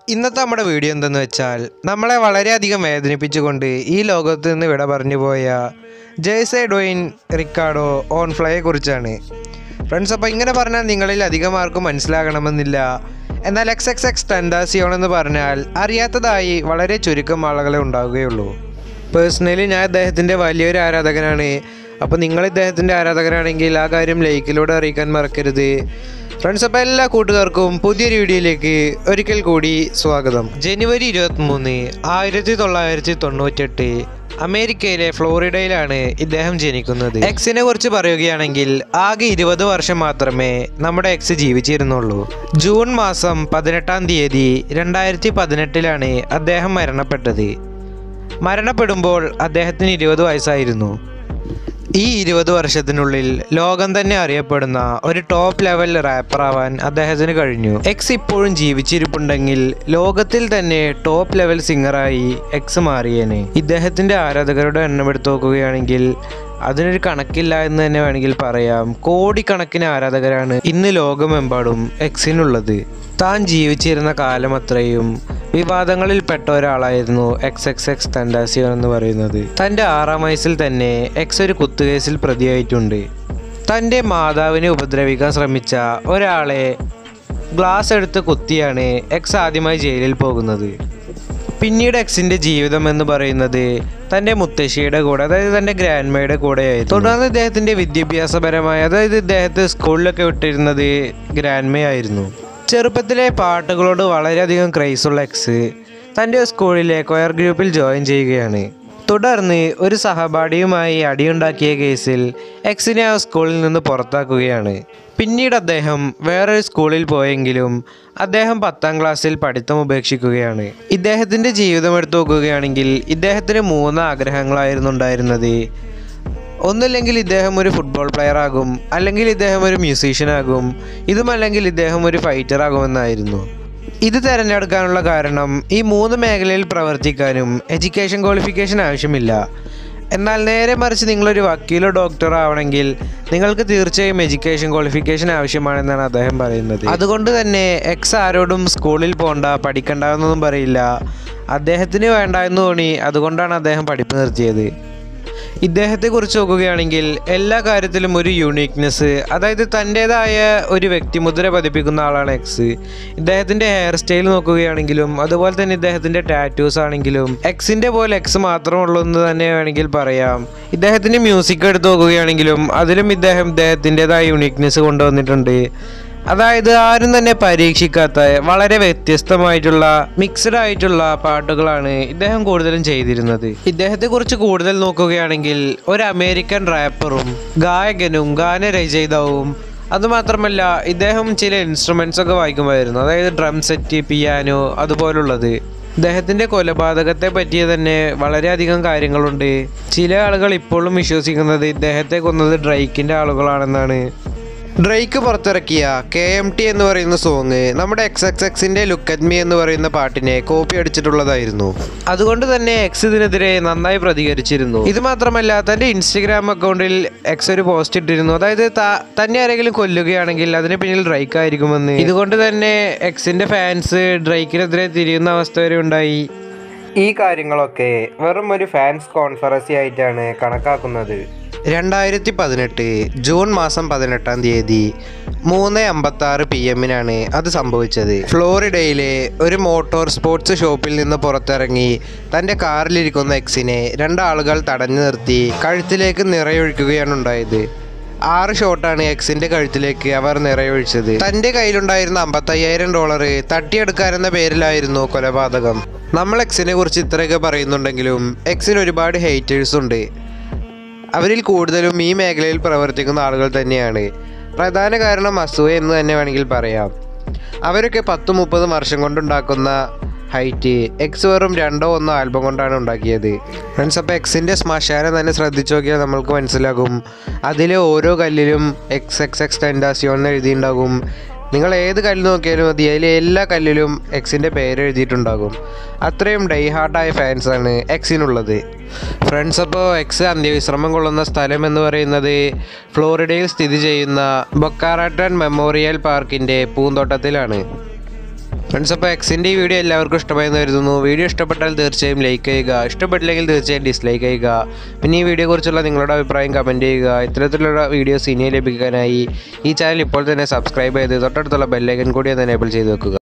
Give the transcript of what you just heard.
ഇന്നത്തെ നമ്മുടെ വീഡിയോ എന്തെന്ന് വെച്ചാൽ നമ്മളെ വളരെയധികം വേദനിപ്പിച്ചുകൊണ്ട് ഈ ലോകത്ത് നിന്ന് വിട പറഞ്ഞു പോയ ജെയ്സെ ഡോയിൻ റിക്കാർഡോ ഓൺ ഫ്ലൈയെ കുറിച്ചാണ് ഫ്രണ്ട്സ് അപ്പോൾ ഇങ്ങനെ പറഞ്ഞാൽ നിങ്ങളിൽ അധികം ആർക്കും മനസ്സിലാകണമെന്നില്ല എന്നാൽ എക്സ് എക്സ് എക്സ് ടെൻഡാസിയോൺ എന്ന് പറഞ്ഞാൽ അറിയാത്തതായി വളരെ ചുരുക്കം ആളുകളെ ഉണ്ടാവുകയുള്ളൂ പേഴ്സണലി ഞാൻ ഇദ്ദേഹത്തിൻ്റെ വലിയൊരു ആരാധകനാണ് അപ്പോൾ നിങ്ങൾ ഇദ്ദേഹത്തിൻ്റെ ആരാധകനാണെങ്കിൽ ആ കാര്യം ലൈക്കിലൂടെ അറിയിക്കാൻ മറക്കരുത് ഫ്രണ്ട്സ് അപ്പോൾ എല്ലാ കൂട്ടുകാർക്കും പുതിയൊരു വീഡിയോയിലേക്ക് ഒരിക്കൽ കൂടി സ്വാഗതം ജനുവരി ഇരുപത്തിമൂന്ന് ആയിരത്തി തൊള്ളായിരത്തി തൊണ്ണൂറ്റെട്ട് അമേരിക്കയിലെ ഫ്ലോറിഡയിലാണ് ഇദ്ദേഹം ജനിക്കുന്നത് എക്സിനെ കുറിച്ച് പറയുകയാണെങ്കിൽ ആകെ ഇരുപത് വർഷം മാത്രമേ നമ്മുടെ എക്സ് ജീവിച്ചിരുന്നുള്ളൂ ജൂൺ മാസം പതിനെട്ടാം തീയതി രണ്ടായിരത്തി പതിനെട്ടിലാണ് അദ്ദേഹം മരണപ്പെട്ടത് മരണപ്പെടുമ്പോൾ അദ്ദേഹത്തിന് ഇരുപത് വയസ്സായിരുന്നു ഈ ഇരുപത് വർഷത്തിനുള്ളിൽ ലോകം തന്നെ അറിയപ്പെടുന്ന ഒരു ടോപ്പ് ലെവൽ റാപ്പർ ആവാൻ അദ്ദേഹത്തിന് കഴിഞ്ഞു എക്സ് ഇപ്പോഴും ജീവിച്ചിരിപ്പുണ്ടെങ്കിൽ ലോകത്തിൽ തന്നെ ടോപ്പ് ലെവൽ സിംഗറായി എക്സ് മാറിയേനെ ഇദ്ദേഹത്തിന്റെ ആരാധകരുടെ എണ്ണം എടുത്തു നോക്കുകയാണെങ്കിൽ അതിനൊരു കണക്കില്ല എന്ന് തന്നെ വേണമെങ്കിൽ പറയാം കോടിക്കണക്കിന് ആരാധകരാണ് ഇന്ന് ലോകമെമ്പാടും എക്സിനുള്ളത് താൻ ജീവിച്ചിരുന്ന കാലം അത്രയും വിവാദങ്ങളിൽപ്പെട്ട ഒരാളായിരുന്നു എക്സ് എക്സ് എക്സ് തൻഡാസിയോൻ എന്ന് പറയുന്നത് തൻ്റെ ആറാം വയസ്സിൽ തന്നെ എക്സ് ഒരു കുത്തുകേസിൽ പ്രതിയായിട്ടുണ്ട് തൻ്റെ മാതാവിനെ ഉപദ്രവിക്കാൻ ശ്രമിച്ച ഒരാളെ ഗ്ലാസ് എടുത്ത് കുത്തിയാണ് എക്സ് ആദ്യമായി ജയിലിൽ പോകുന്നത് പിന്നീട് എക്സിന്റെ ജീവിതം എന്ന് പറയുന്നത് തൻ്റെ മുത്തശ്ശിയുടെ കൂടെ അതായത് തൻ്റെ ഗ്രാൻഡ്മയുടെ കൂടെയായിരുന്നു തുടർന്ന് ഇദ്ദേഹത്തിന്റെ വിദ്യാഭ്യാസപരമായ അതായത് ഇദ്ദേഹത്തെ സ്കൂളിലൊക്കെ വിട്ടിരുന്നത് ഗ്രാൻഡ്മയായിരുന്നു ചെറുപ്പത്തിലെ പാട്ടുകളോട് വളരെയധികം ക്രൈസുള്ള എക്സ് തൻ്റെ സ്കൂളിലെ കൊയർ ഗ്രൂപ്പിൽ ജോയിൻ ചെയ്യുകയാണ് തുടർന്ന് ഒരു സഹപാഠിയുമായി അടിയുണ്ടാക്കിയ കേസിൽ എക്സിനെ ആ സ്കൂളിൽ നിന്ന് പുറത്താക്കുകയാണ് പിന്നീട് അദ്ദേഹം വേറൊരു സ്കൂളിൽ പോയെങ്കിലും അദ്ദേഹം പത്താം ക്ലാസ്സിൽ പഠിത്തം ഉപേക്ഷിക്കുകയാണ് ഇദ്ദേഹത്തിൻ്റെ ജീവിതം എടുത്തു നോക്കുകയാണെങ്കിൽ ഇദ്ദേഹത്തിന് മൂന്ന് ആഗ്രഹങ്ങളായിരുന്നു ഉണ്ടായിരുന്നത് ഒന്നില്ലെങ്കിൽ ഇദ്ദേഹം ഒരു ഫുട്ബോൾ പ്ലെയർ ആകും അല്ലെങ്കിൽ ഇദ്ദേഹം ഒരു മ്യൂസീഷ്യൻ ആകും ഇതുമല്ലെങ്കിൽ ഇദ്ദേഹം ഒരു ഫൈറ്റർ ആകുമെന്നായിരുന്നു ഇത് തിരഞ്ഞെടുക്കാനുള്ള കാരണം ഈ മൂന്ന് മേഖലയിൽ പ്രവർത്തിക്കാനും എഡ്യൂക്കേഷൻ ക്വാളിഫിക്കേഷൻ ആവശ്യമില്ല എന്നാൽ നേരെ മറിച്ച് നിങ്ങളൊരു വക്കീലോ ഡോക്ടറോ ആവണമെങ്കിൽ നിങ്ങൾക്ക് തീർച്ചയായും എഡ്യൂക്കേഷൻ ക്വാളിഫിക്കേഷൻ ആവശ്യമാണെന്നാണ് അദ്ദേഹം പറയുന്നത് അതുകൊണ്ട് തന്നെ എക്സ് ആരോടും സ്കൂളിൽ പോകണ്ട പഠിക്കണ്ട എന്നൊന്നും പറയില്ല അദ്ദേഹത്തിന് വേണ്ട എന്ന് തോന്നി അതുകൊണ്ടാണ് അദ്ദേഹം പഠിപ്പ് നിർത്തിയത് ഇദ്ദേഹത്തെക്കുറിച്ച് നോക്കുകയാണെങ്കിൽ എല്ലാ കാര്യത്തിലും ഒരു യൂണീക്നെസ് അതായത് തൻ്റേതായ ഒരു വ്യക്തിമുദ്ര പതിപ്പിക്കുന്ന ആളാണ് എക്സ് ഇദ്ദേഹത്തിൻ്റെ ഹെയർ സ്റ്റൈൽ നോക്കുകയാണെങ്കിലും അതുപോലെ തന്നെ ഇദ്ദേഹത്തിൻ്റെ ടാറ്റൂസ് ആണെങ്കിലും എക്സിൻ്റെ പോലെ എക്സ് മാത്രമുള്ളൂ എന്ന് തന്നെ വേണമെങ്കിൽ പറയാം ഇദ്ദേഹത്തിൻ്റെ മ്യൂസിക് എടുത്ത് നോക്കുകയാണെങ്കിലും അതിലും ഇദ്ദേഹം ഇദ്ദേഹത്തിൻ്റെതായ യൂണീക്നെസ് കൊണ്ടുവന്നിട്ടുണ്ട് അതായത് ആരും തന്നെ പരീക്ഷിക്കാത്ത വളരെ വ്യത്യസ്തമായിട്ടുള്ള മിക്സഡ് ആയിട്ടുള്ള പാട്ടുകളാണ് ഇദ്ദേഹം കൂടുതലും ചെയ്തിരുന്നത് ഇദ്ദേഹത്തെ കുറിച്ച് കൂടുതൽ നോക്കുകയാണെങ്കിൽ ഒരു അമേരിക്കൻ റാപ്പറും ഗായകനും ഗാനരചയിതാവും അതുമാത്രമല്ല ഇദ്ദേഹം ചില ഇൻസ്ട്രുമെന്റ്സ് ഒക്കെ വായിക്കുമായിരുന്നു അതായത് ഡ്രം സെറ്റ് പിയാനോ അതുപോലുള്ളത് ഇദ്ദേഹത്തിന്റെ കൊലപാതകത്തെ പറ്റിയ തന്നെ വളരെയധികം കാര്യങ്ങളുണ്ട് ചില ആളുകൾ ഇപ്പോഴും വിശ്വസിക്കുന്നത് ഇദ്ദേഹത്തെ കൊന്നത് ഡ്രൈക്കിന്റെ ആളുകളാണെന്നാണ് ഡ്രൈക്ക് പുറത്തിറക്കിയ കെ എം ടി എന്ന് പറയുന്ന സോങ് നമ്മുടെ എക്സ് എക്സ് എക്സിന്റെ ലുക്ക് അറ്റ് മീ എന്ന് പറയുന്ന പാട്ടിനെ കോപ്പി അടിച്ചിട്ടുള്ളതായിരുന്നു അതുകൊണ്ട് തന്നെ എക്സ് ഇതിനെതിരെ നന്നായി പ്രതികരിച്ചിരുന്നു ഇത് മാത്രമല്ല തന്റെ ഇൻസ്റ്റഗ്രാം അക്കൗണ്ടിൽ എക്സ് ഒരു പോസ്റ്റ് ഇട്ടിരുന്നു അതായത് ത- തന്നെ ആരെങ്കിലും കൊല്ലുകയാണെങ്കിൽ അതിന് പിന്നിൽ ഡ്രൈക്ക് ആയിരിക്കുമെന്ന് ഇതുകൊണ്ട് തന്നെ എക്സിന്റെ ഫാൻസ് ഡ്രൈക്കിനെതിരെ തിരിയുന്ന അവസ്ഥ വരെ ഉണ്ടായി ഈ കാര്യങ്ങളൊക്കെ വെറും ഒരു ഫാൻസ് കോൺഫറൻസി ആയിട്ടാണ് കണക്കാക്കുന്നത് രണ്ടായിരത്തി പതിനെട്ട് ജൂൺ മാസം പതിനെട്ടാം തീയതി മൂന്ന് അമ്പത്തി ആറ് പി എമ്മിനാണ് അത് സംഭവിച്ചത് ഫ്ലോറിഡയിലെ ഒരു മോട്ടോർ സ്പോർട്സ് ഷോപ്പിൽ നിന്ന് പുറത്തിറങ്ങി തൻ്റെ കാറിലിരിക്കുന്ന എക്സിനെ രണ്ടാളുകൾ തടഞ്ഞു നിർത്തി കഴുത്തിലേക്ക് നിറയൊഴിക്കുകയാണ് ഉണ്ടായത് ആറ് ഷോട്ടാണ് എക്സിന്റെ കഴുത്തിലേക്ക് അവർ നിറയൊഴിച്ചത് തന്റെ കയ്യിലുണ്ടായിരുന്ന അമ്പത്തയ്യായിരം ഡോളർ തട്ടിയെടുക്കാനെന്ന പേരിലായിരുന്നു കൊലപാതകം നമ്മൾ എക്സിനെ കുറിച്ച് ഇത്രയൊക്കെ പറയുന്നുണ്ടെങ്കിലും എക്സിന് ഒരുപാട് ഹേറ്റേഴ്സ് ഉണ്ട് അവരിൽ കൂടുതലും ഈ മേഖലയിൽ പ്രവർത്തിക്കുന്ന ആളുകൾ തന്നെയാണ് പ്രധാന കാരണം അസൂയ എന്ന് തന്നെ വേണമെങ്കിൽ പറയാം അവരൊക്കെ പത്ത് മുപ്പത് വർഷം കൊണ്ടുണ്ടാക്കുന്ന ഹൈറ്റ് എക്സ് വെറും രണ്ടോ ഒന്നോ ആൽബം കൊണ്ടാണ് ഉണ്ടാക്കിയത് ഫ്രണ്ട്സ് അപ്പോൾ എക്സിൻ്റെ ശ്മശാനം തന്നെ ശ്രദ്ധിച്ചു നോക്കിയാൽ നമ്മൾക്ക് മനസ്സിലാകും അതിലെ ഓരോ കല്ലിലും എക്സ് എക്സ് എക്സ് ടെൻഡാസിയോൺ എന്ന് എഴുതിയിട്ടുണ്ടാകും നിങ്ങൾ ഏത് കല്ല് നോക്കിയാലും മതി അതിലെ എല്ലാ കല്ലിലും എക്സിൻ്റെ പേര് എഴുതിയിട്ടുണ്ടാകും അത്രയും ഡൈ ഹാർട്ടായ ഫാൻസാണ് എക്സിനുള്ളത് ഫ്രണ്ട്സ് അപ്പോൾ എക്സ് അന്ത്യവിശ്രമം കൊള്ളുന്ന സ്ഥലം എന്ന് പറയുന്നത് ഫ്ലോറിഡയിൽ സ്ഥിതി ചെയ്യുന്ന ബൊക്കാറാട്ടൺ മെമ്മോറിയൽ പാർക്കിൻ്റെ പൂന്തോട്ടത്തിലാണ് ഫ്രണ്ട്സ് അപ്പോൾ എക്സിൻ്റെ ഈ വീഡിയോ എല്ലാവർക്കും ഇഷ്ടമായെന്ന് കരുതുന്നു വീഡിയോ ഇഷ്ടപ്പെട്ടാൽ തീർച്ചയായും ലൈക്ക് ചെയ്യുക ഇഷ്ടപ്പെട്ടില്ലെങ്കിൽ തീർച്ചയായും ഡിസ്ലൈക്ക് ചെയ്യുക പിന്നെ ഈ വീഡിയോയെക്കുറിച്ചുള്ള നിങ്ങളുടെ അഭിപ്രായം കമൻറ്റ് ചെയ്യുക ഇത്തരത്തിലുള്ള വീഡിയോസ് ഇനിയും ലഭിക്കാനായി ഈ ചാനൽ ഇപ്പോൾ തന്നെ സബ്സ്ക്രൈബ് ചെയ്ത് തൊട്ടടുത്തുള്ള ബെല്ലൈക്കൻ കൂടി ഒന്ന് എനേബിൾ ചെയ്ത് വെക്കുക